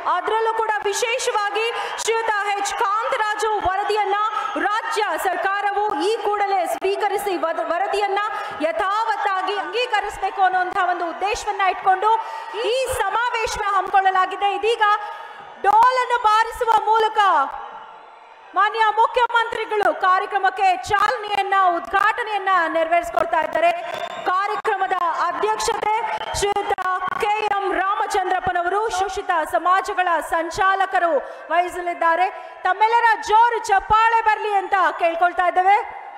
ಅದರಲ್ಲೂ ಕೂಡ ವಿಶೇಷವಾಗಿ ಶ್ರೀಯುತ ಎಚ್ ಕಾಂತರಾಜು ವರದಿಯನ್ನ ರಾಜ್ಯ ಸರ್ಕಾರವು ಈ ಕೂಡಲೇ ಸ್ವೀಕರಿಸಿ ವದ- ವರದಿಯನ್ನ ಯಥಾವತ್ತಾಗಿ ಅಂಗೀಕರಿಸಬೇಕು ಅನ್ನುವಂತಹ ಒಂದು ಉದ್ದೇಶವನ್ನ ಇಟ್ಕೊಂಡು ಈ ಸಮಾವೇಶನ ಹಮ್ಮಿಕೊಳ್ಳಲಾಗಿದೆ ಇದೀಗ ಡೋಲನ್ನು ಬಾರಿಸುವ ಮೂಲಕ ಮಾನ್ಯ ಮುಖ್ಯಮಂತ್ರಿಗಳು ಕಾರ್ಯಕ್ರಮಕ್ಕೆ ಚಾಲನೆಯನ್ನ ಉದ್ಘಾಟನೆಯನ್ನ ನೆರವೇರಿಸಿಕೊಳ್ತಾ ಇದ್ದಾರೆ ಕಾರ್ಯಕ್ರಮದ ಅಧ್ಯಕ್ಷತೆ ಶ್ರೀಯುತ ಕೆ ಎಂ ರಾಮಚಂದ್ರಪ್ಪನವರು ಶೋಷಿತ ಸಮಾಜಗಳ ಸಂಚಾಲಕರು ವಹಿಸಲಿದ್ದಾರೆ ತಮ್ಮೆಲ್ಲರ ಜೋರು ಚಪ್ಪಾಳೆ ಬರಲಿ ಅಂತ ಕೇಳ್ಕೊಳ್ತಾ ಇದ್ದೇವೆ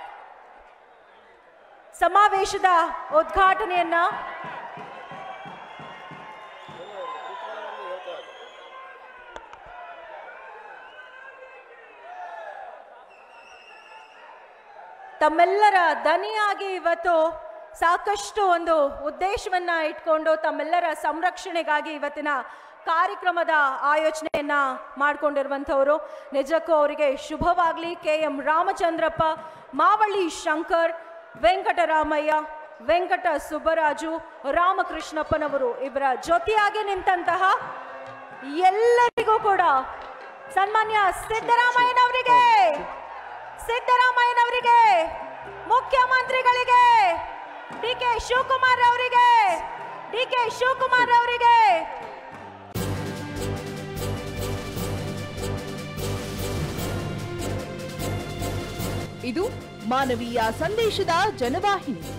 ಸಮಾವೇಶದ ಉದ್ಘಾಟನೆಯನ್ನ ತಮ್ಮೆಲ್ಲರ ದನಿಯಾಗಿ ಇವತ್ತು ಸಾಕಷ್ಟು ಒಂದು ಉದ್ದೇಶವನ್ನ ಇಟ್ಕೊಂಡು ತಮ್ಮೆಲ್ಲರ ಸಂರಕ್ಷಣೆಗಾಗಿ ಇವತ್ತಿನ ಕಾರ್ಯಕ್ರಮದ ಆಯೋಜನೆಯನ್ನ ಮಾಡಿಕೊಂಡಿರುವಂಥವರು ನಿಜಕ್ಕೂ ಅವರಿಗೆ ಶುಭವಾಗಲಿ ಕೆ ಎಂ ರಾಮಚಂದ್ರಪ್ಪ ಮಾವಳ್ಳಿ ಶಂಕರ್ ವೆಂಕಟರಾಮಯ್ಯ ವೆಂಕಟ ಸುಬ್ಬರಾಜು ರಾಮಕೃಷ್ಣಪ್ಪನವರು ಇವರ ಜೊತೆಯಾಗಿ ನಿಂತಹ ಎಲ್ಲರಿಗೂ ಕೂಡ ಸನ್ಮಾನ್ಯ ಸಿದ್ದರಾಮಯ್ಯನವರಿಗೆ ಸಿದ್ದರಾಮಯ್ಯನವರಿಗೆ ಮುಖ್ಯಮಂತ್ರಿಗಳಿಗೆ ಡಿ ಕೆ ಶಿವಕುಮಾರ್ ಅವರಿಗೆ ಡಿ ಕೆ ಶಿವಕುಮಾರ್ ಅವರಿಗೆ ಇದು ಮಾನವೀಯ ಸಂದೇಶದ ಜನವಾಹಿನಿ